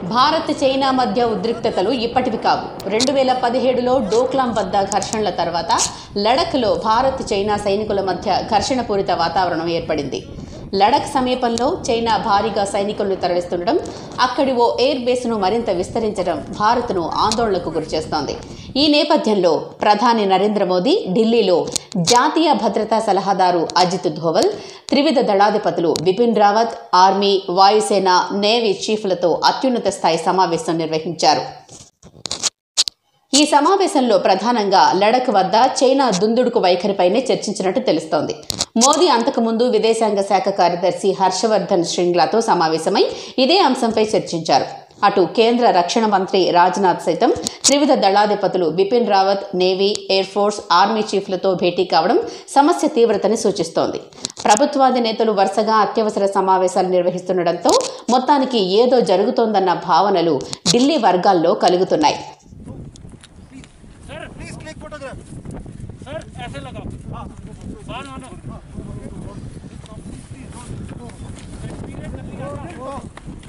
Bharat China మధ్య ఉద్రిక్తతలు ఇప్పటివి కావు రెండు వేల పదిహేడులో డోక్లాం వద్ద ఘర్షణల తర్వాత లడఖ్లో భారత్ చైనా సైనికుల మధ్య ఘర్షణపూరిత వాతావరణం ఏర్పడింది లడఖ్ సమీపంలో చైనా భారీగా సైనికులను తరలిస్తుండడం అక్కడి ఓ ఎయిర్ బేస్ను మరింత విస్తరించడం భారత్ను ఆందోళనకు గురిచేస్తోంది ఈ నేపథ్యంలో ప్రధాని నరేంద్ర మోదీ ఢిల్లీలో జాతీయ భద్రతా సలహాదారు అజిత్ ధోవల్ త్రివిధ దళాధిపతులు బిపిన్ రావత్ ఆర్మీ వాయుసేన నేవీ చీఫ్లతో అత్యున్నత స్థాయి సమావేశం నిర్వహించారు ఈ సమావేశంలో ప్రధానంగా లడఖ్ వద్ద చైనా దుందుడుకు వైఖరిపైనే చర్చించినట్టు తెలుస్తోంది మోదీ అంతకుముందు విదేశాంగ శాఖ కార్యదర్శి హర్షవర్ధన్ శ్రింగ్లాతో సమావేశమై ఇదే అంశంపై చర్చించారు అటు కేంద్ర రక్షణ మంత్రి రాజ్నాథ్ సైతం త్రివిధ దళాధిపతులు Bipin Rawat navy air force army చీఫ్లతో భేటీ కావడం సమస్య తీవ్రతని సూచిస్తోంది ప్రభుత్వాధినేతలు వరుసగా అత్యవసర సమావేశాలు నిర్వహిస్తుండటంతో మొత్తానికి ఏదో జరుగుతోందన్న భావనలు ఢిల్లీ వర్గాల్లో కలుగుతున్నాయి प्लीज क्लिक फोटोग्राफ सर ऐसे लगाओ बाहर मानो